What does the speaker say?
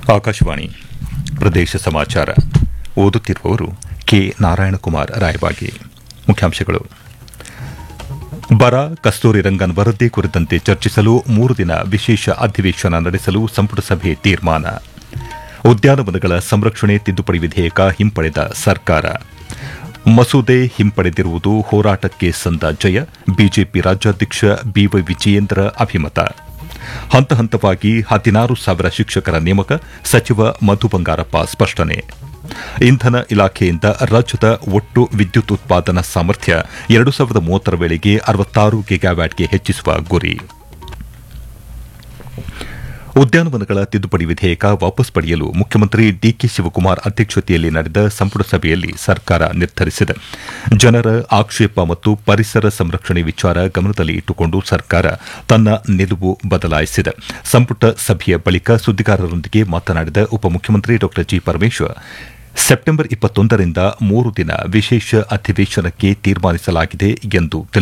ಆಕಾಶವಾಣಿ ಪ್ರದೇಶ ಸಮಾಚಾರ ಓದುತ್ತಿರುವವರು ಕೆ ನಾರಾಯಣಕುಮಾರ್ ರಾಯಬಾಗಿ ಮುಖ್ಯಾಂಶಗಳು ಬರ ಕಸ್ತೂರಿ ರಂಗನ್ ವರದಿ ಕುರಿತಂತೆ ಚರ್ಚಿಸಲು ಮೂರು ದಿನ ವಿಶೇಷ ಅಧಿವೇಶನ ನಡೆಸಲು ಸಂಪುಟ ಸಭೆ ತೀರ್ಮಾನ ಉದ್ಯಾನವನಗಳ ಸಂರಕ್ಷಣೆ ತಿದ್ದುಪಡಿ ವಿಧೇಯಕ ಹಿಂಪಡೆದ ಸರ್ಕಾರ ಮಸೂದೆ ಹಿಂಪಡೆದಿರುವುದು ಹೋರಾಟಕ್ಕೆ ಸಂದ ಜಯ ಬಿಜೆಪಿ ರಾಜ್ಯಾಧ್ಯಕ್ಷ ಬಿವೈ ವಿಜಯೇಂದ್ರ ಅಭಿಮತ ಹಂತ ಹಂತವಾಗಿ ಹದಿನಾರು ಸಾವಿರ ಶಿಕ್ಷಕರ ನೇಮಕ ಸಚಿವ ಮಧು ಬಂಗಾರಪ್ಪ ಸ್ಪಷ್ಟನೆ ಇಂಧನ ಇಲಾಖೆಯಿಂದ ರಾಜ್ಯದ ಒಟ್ಟು ವಿದ್ಯುತ್ ಉತ್ಪಾದನಾ ಸಾಮರ್ಥ್ಯ ಎರಡು ಸಾವಿರದ ಮೂವತ್ತರ ವೇಳೆಗೆ ಅರವತ್ತಾರು ಗಿಗಾವ್ಯಾಟ್ಗೆ ಹೆಚ್ಚಿಸುವ ಗುರಿ ಉದ್ಯಾನವನಗಳ ತಿದ್ದುಪಡಿ ವಿಧೇಯಕ ವಾಪಸ್ ಪಡೆಯಲು ಮುಖ್ಯಮಂತ್ರಿ ಡಿಕೆ ಶಿವಕುಮಾರ್ ಅಧ್ಯಕ್ಷತೆಯಲ್ಲಿ ನಡೆದ ಸಂಪುಟ ಸಭೆಯಲ್ಲಿ ಸರ್ಕಾರ ನಿರ್ಧರಿಸಿದೆ ಜನರ ಆಕ್ಷೇಪ ಮತ್ತು ಪರಿಸರ ಸಂರಕ್ಷಣೆ ವಿಚಾರ ಗಮನದಲ್ಲಿ ಇಟ್ಟುಕೊಂಡು ಸರ್ಕಾರ ತನ್ನ ನಿಲುವು ಬದಲಾಯಿಸಿದೆ ಸಂಪುಟ ಸಭೆಯ ಬಳಿಕ ಸುದ್ದಿಗಾರರೊಂದಿಗೆ ಮಾತನಾಡಿದ ಉಪಮುಖ್ಯಮಂತ್ರಿ ಡಾ ಜಿ ಪರಮೇಶ್ವರ್ ಸೆಪ್ಟೆಂಬರ್ ಇಪ್ಪತ್ತೊಂದರಿಂದ ಮೂರು ದಿನ ವಿಶೇಷ ಅಧಿವೇಶನಕ್ಕೆ ತೀರ್ಮಾನಿಸಲಾಗಿದೆ ಎಂದು ತಿಳಿಸಿದ್ದಾರೆ